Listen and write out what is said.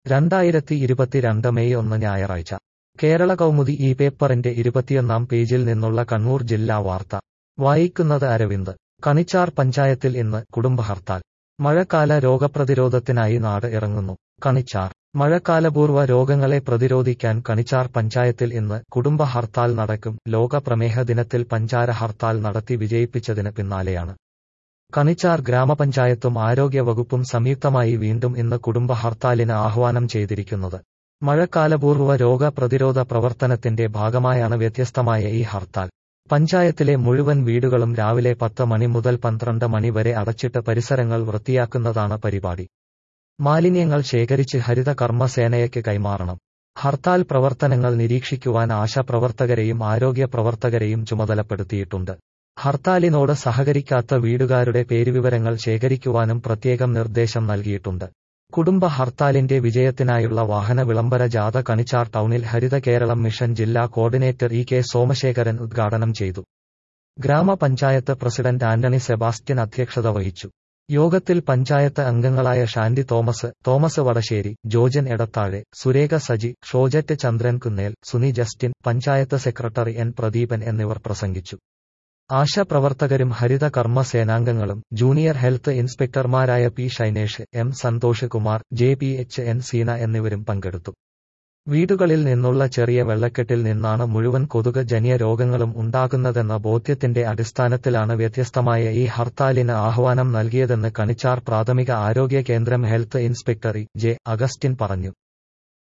രണ്ടായിരത്തി ഇരുപത്തിരണ്ട് മെയ് ഒന്ന് ഞായറാഴ്ച കേരള കൗമുദി ഈ പേപ്പറിന്റെ ഇരുപത്തിയൊന്നാം പേജിൽ നിന്നുള്ള കണ്ണൂർ ജില്ലാ വാർത്ത വായിക്കുന്നത് അരവിന്ദ് കണിച്ചാർ പഞ്ചായത്തിൽ ഇന്ന് കുടുംബ ഹർത്താൽ മഴക്കാല രോഗപ്രതിരോധത്തിനായി നാട് ഇറങ്ങുന്നു കണിച്ചാർ മഴക്കാലപൂർവ്വ രോഗങ്ങളെ പ്രതിരോധിക്കാൻ കണിച്ചാർ പഞ്ചായത്തിൽ ഇന്ന് കുടുംബ ഹർത്താൽ നടക്കും ലോക പ്രമേഹ ദിനത്തിൽ പഞ്ചാര ഹർത്താൽ നടത്തി വിജയിപ്പിച്ചതിന് പിന്നാലെയാണ് കണിച്ചാർ ഗ്രാമപഞ്ചായത്തും ആരോഗ്യവകുപ്പും സംയുക്തമായി വീണ്ടും ഇന്ന് കുടുംബ ഹർത്താലിന് ആഹ്വാനം ചെയ്തിരിക്കുന്നത് മഴക്കാലപൂർവ്വ രോഗ പ്രതിരോധ പ്രവർത്തനത്തിന്റെ ഭാഗമായാണ് വ്യത്യസ്തമായ ഈ ഹർത്താൽ പഞ്ചായത്തിലെ മുഴുവൻ വീടുകളും രാവിലെ പത്ത് മണി മുതൽ പന്ത്രണ്ട് മണി വരെ അടച്ചിട്ട് പരിസരങ്ങൾ വൃത്തിയാക്കുന്നതാണ് പരിപാടി മാലിന്യങ്ങൾ ശേഖരിച്ച് ഹരിത കർമ്മസേനയ്ക്ക് കൈമാറണം ഹർത്താൽ പ്രവർത്തനങ്ങൾ നിരീക്ഷിക്കുവാൻ ആശാപ്രവർത്തകരെയും ആരോഗ്യ പ്രവർത്തകരെയും ചുമതലപ്പെടുത്തിയിട്ടുണ്ട് ഹർത്താലിനോട് സഹകരിക്കാത്ത വീടുകാരുടെ പേരുവിവരങ്ങൾ ശേഖരിക്കുവാനും പ്രത്യേകം നിർദ്ദേശം നൽകിയിട്ടുണ്ട് കുടുംബ ഹർത്താലിന്റെ വിജയത്തിനായുള്ള വാഹന വിളംബര ജാഥ കണിച്ചാർ ടൗണിൽ ഹരിത കേരളം മിഷൻ ജില്ലാ കോർഡിനേറ്റർ ഇ കെ സോമശേഖരൻ ഉദ്ഘാടനം ചെയ്തു ഗ്രാമപഞ്ചായത്ത് പ്രസിഡന്റ് ആന്റണി സെബാസ്റ്റ്യൻ അധ്യക്ഷത വഹിച്ചു യോഗത്തിൽ പഞ്ചായത്ത് അംഗങ്ങളായ ഷാൻഡി തോമസ് തോമസ് വടശ്ശേരി ജോജൻ എടത്താഴെ സുരേഖ സജി ഷോജറ്റ് ചന്ദ്രൻ കുന്നേൽ സുനി ജസ്റ്റിൻ പഞ്ചായത്ത് സെക്രട്ടറി എൻ പ്രദീപൻ എന്നിവർ പ്രസംഗിച്ചു ആശാപ്രവർത്തകരും ഹരിത കർമ്മ സേനാംഗങ്ങളും ജൂനിയർ ഹെൽത്ത് ഇൻസ്പെക്ടർമാരായ P Shainesh M Santhosh Kumar J P H N Seena എന്നിവരും പങ്കെടുത്തു വീടുകളിൽ നിന്നുള്ള ചെറിയ വെള്ളക്കെട്ടിൽ നിന്നാണ് മുഴുവൻ കൊതുക് ജന്യ രോഗങ്ങളും ഉണ്ടാകുന്നതെന്ന ബോധ്യത്തിന്റെ അടിസ്ഥാനത്തിലാണ് വ്യത്യസ്തമായ ഈ ഹർത്താലിന് ആഹ്വാനം നൽകിയതെന്ന് കണിച്ചാർ പ്രാഥമിക ആരോഗ്യ കേന്ദ്രം ഹെൽത്ത് ഇൻസ്പെക്ടർ ജെ അഗസ്റ്റിൻ പറഞ്ഞു